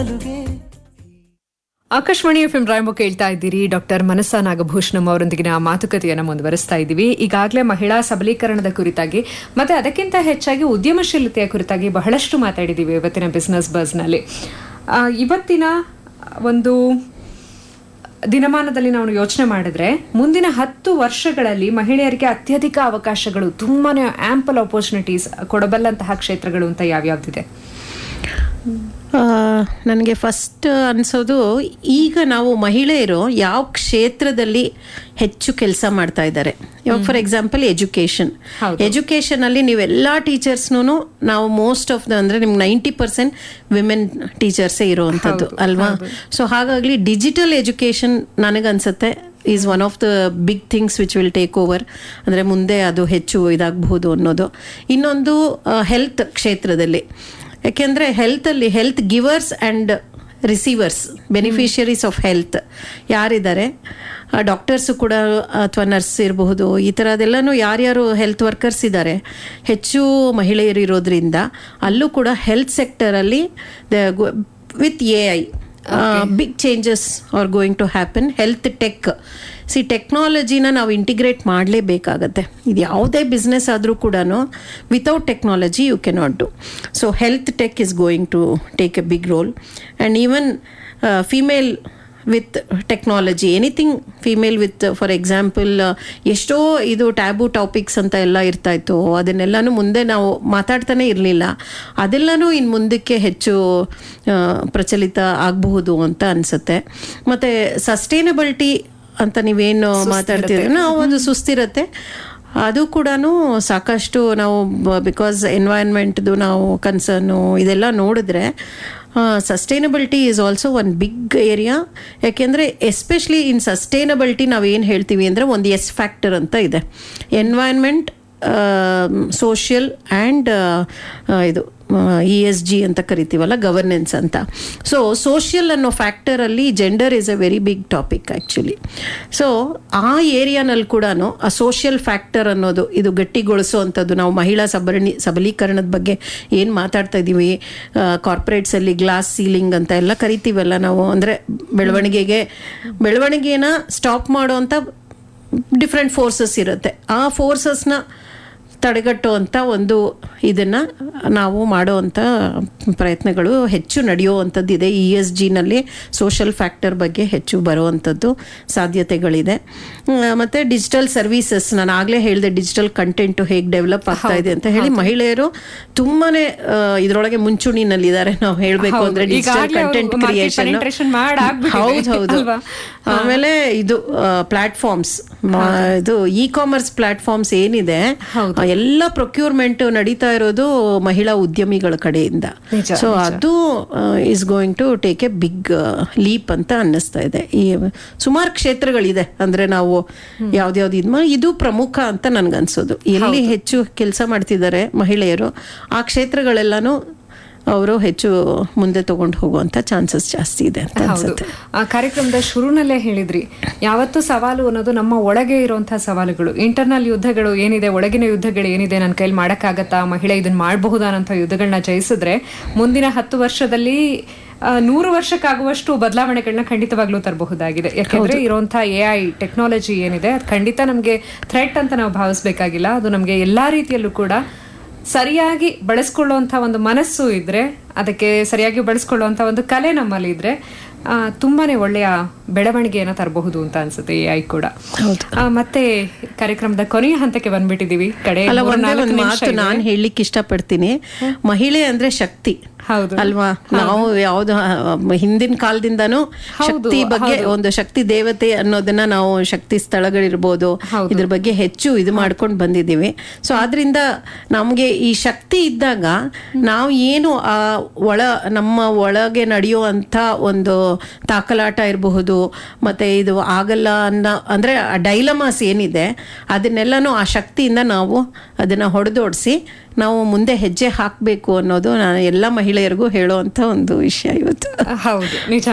Akashvani F M ರಾಯಮು ಕೇಳ್ತಾ ಇದ್ದೀರಿ doctor ಮನಸ್ಸಾ Nagabhushanam ಅವರೊಂದಿಗಿನ ಮಾತುಕತೆಯನ್ನು ಮುಂದುವರಿಸ್ತಾ ಇದ್ದೀವಿ ಈಗಾಗಲೇ ಮಹಿಳಾ ಸಬಲೀಕರಣದ ಕುರಿತಾಗಿ ಮತ್ತೆ ಅದಕ್ಕಿಂತ ಹೆಚ್ಚಾಗಿ ಉದ್ಯಮಶೀಲತೆಯ ಕುರಿತಾಗಿ ಬಹಳಷ್ಟು ಮಾತಾಡಿದ್ದೀವಿ ಇವತ್ತಿನ ಬಿಸ್ನೆಸ್ ಬಸ್ನಲ್ಲಿ ಆ, ಇವತ್ತಿನ ಒಂದು ದಿನಮಾನದಲ್ಲಿ ನಾವು ಯೋಚನೆ ಮಾಡಿದ್ರೆ ಮುಂದಿನ ಹತ್ತು ವರ್ಷಗಳಲ್ಲಿ ಮಹಿಳೆಯರಿಗೆ ಅತ್ಯಧಿಕ ಅವಕಾಶಗಳು ತುಂಬಾನೇ ಆಂಪಲ್ ಆಪರ್ಚುನಿಟೀಸ್ ಕೊಡಬಲ್ಲಂತಹ ಕ್ಷೇತ್ರಗಳು ಅಂತ ಯಾವ್ಯಾವ್ದಿದೆ ನನಗೆ ಫಸ್ಟ್ ಅನಿಸೋದು ಈಗ ನಾವು ಮಹಿಳೆಯರು ಯಾವ ಕ್ಷೇತ್ರದಲ್ಲಿ ಹೆಚ್ಚು ಕೆಲಸ ಮಾಡ್ತಾ ಇದ್ದಾರೆ ಇವಾಗ ಫಾರ್ ಎಕ್ಸಾಂಪಲ್ ಎಜುಕೇಶನ್ ಎಜುಕೇಶನ್ ಅಲ್ಲಿ ನೀವೆಲ್ಲ ಟೀಚರ್ಸ್ನು ನಾವು ಮೋಸ್ಟ್ ಆಫ್ ದ ಅಂದ್ರೆ ನಿಮ್ಗೆ ನೈಂಟಿ ಪರ್ಸೆಂಟ್ ವಿಮೆನ್ ಟೀಚರ್ಸೇ ಇರುವಂಥದ್ದು ಅಲ್ವಾ ಸೊ ಹಾಗಾಗಿ ಡಿಜಿಟಲ್ ಎಜುಕೇಶನ್ ನನಗನ್ಸುತ್ತೆ is one of the big things which will take over ಅಂದರೆ ಮುಂದೆ ಅದು ಹೆಚ್ಚು ಇದಾಗಬಹುದು ಅನ್ನೋದು ಇನ್ನೊಂದು ಹೆಲ್ತ್ ಕ್ಷೇತ್ರದಲ್ಲಿ ಯಾಕೆಂದರೆ ಹೆಲ್ತಲ್ಲಿ health givers and receivers beneficiaries of health ಯಾರಿದ್ದಾರೆ ಡಾಕ್ಟರ್ಸು ಕೂಡ ಅಥವಾ ನರ್ಸ್ ಇರಬಹುದು ಈ ಥರದೆಲ್ಲನೂ ಯಾರ್ಯಾರು ಹೆಲ್ತ್ ವರ್ಕರ್ಸ್ ಇದ್ದಾರೆ ಹೆಚ್ಚು ಮಹಿಳೆಯರು ಇರೋದ್ರಿಂದ ಅಲ್ಲೂ ಕೂಡ ಹೆಲ್ತ್ ಸೆಕ್ಟರಲ್ಲಿ with A I big changes are going to happen health tech ಸಿ ಟೆಕ್ನಾಲಜಿನ ನಾವು ಇಂಟಿಗ್ರೇಟ್ ಮಾಡಲೇಬೇಕಾಗತ್ತೆ ಇದು ಯಾವುದೇ ಬಿಸ್ನೆಸ್ ಆದರೂ ಕೂಡ without technology you cannot do so health tech is going to take a big role and even female with technology anything female with for example ಎಷ್ಟೋ ಇದು ಟ್ಯಾಬು ಟಾಪಿಕ್ಸ್ ಅಂತ ಎಲ್ಲ ಇರ್ತಾ ಇತ್ತು ಅದನ್ನೆಲ್ಲನೂ ಮುಂದೆ ನಾವು ಮಾತಾಡ್ತಾನೆ ಇರಲಿಲ್ಲ ಅದೆಲ್ಲನೂ ಇನ್ನು ಮುಂದಕ್ಕೆ ಹೆಚ್ಚು ಆ, ಪ್ರಚಲಿತ ಆಗಬಹುದು ಅಂತ ಅನಿಸುತ್ತೆ ಮತ್ತು ಸಸ್ಟೈನಬಿಲಿಟಿ ಅಂತ ನೀವೇನು ಮಾತಾಡ್ತಿದ್ರೆ ನಾವು ಒಂದು ಸುಸ್ಥಿರತೆ ಅದು ಕೂಡ ಸಾಕಷ್ಟು ನಾವು ಬಿಕಾಸ್ ಎನ್ವೈರ್ನ್ಮೆಂಟ್ದು ನಾವು ಕನ್ಸರ್ನು ಇದೆಲ್ಲ ನೋಡಿದ್ರೆ sustainability is also one big area ಯಾಕೆಂದರೆ ಎಸ್ಪೆಷಲಿ ಇನ್ ಸಸ್ಟೈನಬಿಲಿಟಿ ನಾವು ಏನು ಹೇಳ್ತೀವಿ ಅಂದರೆ ಒಂದು ಎಸ್ ಫ್ಯಾಕ್ಟರ್ ಅಂತ ಇದೆ ಎನ್ವೈರ್ನ್ಮೆಂಟ್ ಸೋಷಿಯಲ್ ಆ್ಯಂಡ್ ಇದು ಇ ಎಸ್ ಜಿ ಅಂತ ಕರಿತೀವಲ್ಲ ಗವರ್ನೆನ್ಸ್ ಅಂತ ಸೊ ಸೋಷಿಯಲ್ ಅನ್ನೋ ಫ್ಯಾಕ್ಟರಲ್ಲಿ gender is a very big topic actually so ಆ ಏರಿಯಾನಲ್ಲಿ ಕೂಡ ಆ ಸೋಷಿಯಲ್ ಫ್ಯಾಕ್ಟರ್ ಅನ್ನೋದು ಇದು ಗಟ್ಟಿಗೊಳಿಸೋವಂಥದ್ದು ನಾವು ಮಹಿಳಾ ಸಬರಣಿ ಸಬಲೀಕರಣದ ಬಗ್ಗೆ ಏನು ಮಾತಾಡ್ತಾ ಇದ್ದೀವಿ ಕಾರ್ಪೊರೇಟ್ಸಲ್ಲಿ ಗ್ಲಾಸ್ ಸೀಲಿಂಗ್ ಅಂತ ಎಲ್ಲ ಕರಿತೀವಲ್ಲ ನಾವು ಅಂದರೆ ಬೆಳವಣಿಗೆಗೆ ಬೆಳವಣಿಗೆನ ಸ್ಟಾಪ್ ಮಾಡೋವಂಥ ಡಿಫ್ರೆಂಟ್ ಫೋರ್ಸಸ್ ಇರುತ್ತೆ ಆ ಫೋರ್ಸಸ್ನ ತಡೆಗಟ್ಟುವಂಥ ಒಂದು ಇದನ್ನು ನಾವು ಮಾಡುವಂಥ ಪ್ರಯತ್ನಗಳು ಹೆಚ್ಚು ನಡೆಯುವಂಥದ್ದಿದೆ ಇ ಎಸ್ ಜಿನಲ್ಲಿ ಸೋಷಲ್ ಫ್ಯಾಕ್ಟರ್ ಬಗ್ಗೆ ಹೆಚ್ಚು ಬರುವಂಥದ್ದು ಸಾಧ್ಯತೆಗಳಿದೆ ಮತ್ತು ಡಿಜಿಟಲ್ ಸರ್ವೀಸಸ್ ನಾನು ಆಗಲೇ ಹೇಳಿದೆ ಡಿಜಿಟಲ್ ಕಂಟೆಂಟು ಹೇಗೆ ಡೆವಲಪ್ ಆಗ್ತಾ ಇದೆ ಅಂತ ಹೇಳಿ ಮಹಿಳೆಯರು ತುಂಬಾ ಇದರೊಳಗೆ ಮುಂಚೂಣಿನಲ್ಲಿದ್ದಾರೆ ನಾವು ಹೇಳಬೇಕು ಅಂದರೆ ಹೌದು. ಡಿಜಿಟಲ್ ಈಗಾಗ್ಲೇ ಅವ್ರು ಕಂಟೆಂಟ್ market ಕ್ರಿಯೇಷನ್ penetration ಮಾಡ್ ಆಗ್ಬಿಟ್ಟಿದೆ. ಹೌದು ಹೌದು ಅಲ್ವಾ? ಆಮೇಲೆ ಇದು ಪ್ಲಾಟ್ಫಾರ್ಮ್ಸ್ ಇದು ಇ ಕಾಮರ್ಸ್ ಪ್ಲಾಟ್ಫಾರ್ಮ್ಸ್ ಏನಿದೆ ಹೌದು. ಆ ಎಲ್ಲ ಪ್ರೊಕ್ಯೂರ್ಮೆಂಟ್ ನಡೀತಾ ಇರೋದು ಮಹಿಳಾ ಉದ್ಯಮಿಗಳ ಕಡೆಯಿಂದ ನಿಜ, ಸೊ ನಿಜ. ಅದು is going to take a big leap ಅಂತ ಅನ್ನಿಸ್ತಾ ಇದೆ ಈ ಸುಮಾರು ಕ್ಷೇತ್ರಗಳಿದೆ ಅಂದ್ರೆ ನಾವು ಯಾವ್ದ್ಯಾವ್ದು ಇದು ಮಾ- ಇದು ಪ್ರಮುಖ ಅಂತ ನನ್ಗನ್ಸೋದು ಎಲ್ಲಿ ಹೆಚ್ಚು ಕೆಲಸ ಮಾಡ್ತಿದ್ದಾರೆ ಮಹಿಳೆಯರು ಆ ಕ್ಷೇತ್ರಗಳೆಲ್ಲಾನು ಅವರು ಹೆಚ್ಚು ಮುಂದೆ ತಗೊಂಡು ಹೋಗುವಂತ ಚಾನ್ಸಸ್ ಜಾಸ್ತಿ ಇದೆ ಅಂತ ಹೌದು ಅನ್ಸುತ್ತೆ ಆ ಕಾರ್ಯಕ್ರಮದ ಶುರುನಲ್ಲೇ ಹೇಳಿದ್ರಿ ಯಾವತ್ತು ಸವಾಲು ಅನ್ನೋದು ನಮ್ಮ ಒಳಗೆ ಇರುವಂತಹ ಸವಾಲುಗಳು ಇಂಟರ್ನಲ್ ಯುದ್ಧಗಳು ಏನಿದೆ ಒಳಗಿನ ಯುದ್ಧಗಳು ಏನಿದೆ ನನ್ನ ಕೈಲಿ ಮಾಡಕ್ಕಾಗತ್ತಾ ಮಹಿಳೆ ಇದನ್ನ ಮಾಡಬಹುದಾ ಅನ್ನೋ ಯುದ್ಧಗಳನ್ನ ಜಯಿಸಿದ್ರೆ ಮುಂದಿನ ಹತ್ತು ವರ್ಷದಲ್ಲಿ ಆ, ನೂರು ವರ್ಷಕ್ಕಾಗುವಷ್ಟು ಬದಲಾವಣೆಗಳನ್ನ ಖಂಡಿತವಾಗ್ಲೂ ತರಬಹುದಾಗಿದೆ ಯಾಕಂದ್ರೆ ಇರುವಂತಹ ಎ ಐ ಟೆಕ್ನಾಲಜಿ ಏನಿದೆ ಅದು ಖಂಡಿತ ನಮಗೆ ಥ್ರೆಟ್ ಅಂತ ನಾವು ಭಾವಿಸ್ಬೇಕಾಗಿಲ್ಲ ಅದು ನಮಗೆ ಎಲ್ಲಾ ರೀತಿಯಲ್ಲೂ ಕೂಡ ಸರಿಯಾಗಿ ಬಳಸ್ಕೊಳ್ಳುವಂಥ ಒಂದು ಮನಸ್ಸು ಇದ್ರೆ ಅದಕ್ಕೆ ಸರಿಯಾಗಿ ಬಳಸ್ಕೊಳ್ಳುವಂಥ ಒಂದು ಕಲೆ ನಮ್ಮಲ್ಲಿ ಇದ್ರೆ ಆ, ತುಂಬಾನೇ ಒಳ್ಳೆಯ ಬೆಳವಣಿಗೆಯನ್ನು ತರಬಹುದು ಅಂತ ಅನ್ಸುತ್ತೆ ಎ ಐ ಕೂಡ ಆ, ಮತ್ತೆ ಕಾರ್ಯಕ್ರಮದ ಕೊನೆಯ ಹಂತಕ್ಕೆ ಬಂದ್ಬಿಟ್ಟಿದೀವಿ ಕಡೆ ಅಲ್ಲ ಒಂದೇ ಮೂರ್ನಾಲ್ಕು ಒಂದು ನಿಮಿಷ ಮಾತು ಇದೆ. ನಾನು ಹೇಳಲಿಕ್ಕೆ ಇಷ್ಟಪಡ್ತೀನಿ ಮಹಿಳೆ ಅಂದ್ರೆ ಶಕ್ತಿ ಹೌದು ಅಲ್ವಾ ನಾವು ಯಾವ್ದು ಆ, ಹಿಂದಿನ ಕಾಲದಿಂದಾನು ಶಕ್ತಿ ಬಗ್ಗೆ ಒಂದು ಶಕ್ತಿ ದೇವತೆ ಅನ್ನೋದನ್ನ ನಾವು ಶಕ್ತಿ ಸ್ಥಳಗಳಿರ್ಬೋದು ಇದ್ರ ಬಗ್ಗೆ ಹೆಚ್ಚು ಇದು ಮಾಡ್ಕೊಂಡು ಬಂದಿದ್ದೀವಿ ಸೊ ಆದ್ರಿಂದ ನಮ್ಗೆ ಈ ಶಕ್ತಿ ಇದ್ದಾಗ ನಾವು ಏನು ಆ ಒಳ ನಮ್ಮ ಒಳಗೆ ನಡೆಯುವಂತ ಒಂದು ತಾಕಲಾಟ ಇರಬಹುದು ಮತ್ತೆ ಇದು ಆಗಲ್ಲ ಅನ್ನೋ ಅಂದ್ರೆ ಡೈಲಮಾಸ್ ಏನಿದೆ ಅದನ್ನೆಲ್ಲನೂ ಆ ಶಕ್ತಿಯಿಂದ ನಾವು ಅದನ್ನ ಹೊಡೆದೋಡಿಸಿ ನಾವು ಮುಂದೆ ಹೆಜ್ಜೆ ಹಾಕಬೇಕು ಅನ್ನೋದು ನಾನು ಎಲ್ಲ ಮಹಿಳೆಯರಿಗೂ ಹೇಳುವಂತ ಒಂದು ವಿಷಯ ಇವತ್ತು ಹೌದು ನಿಜ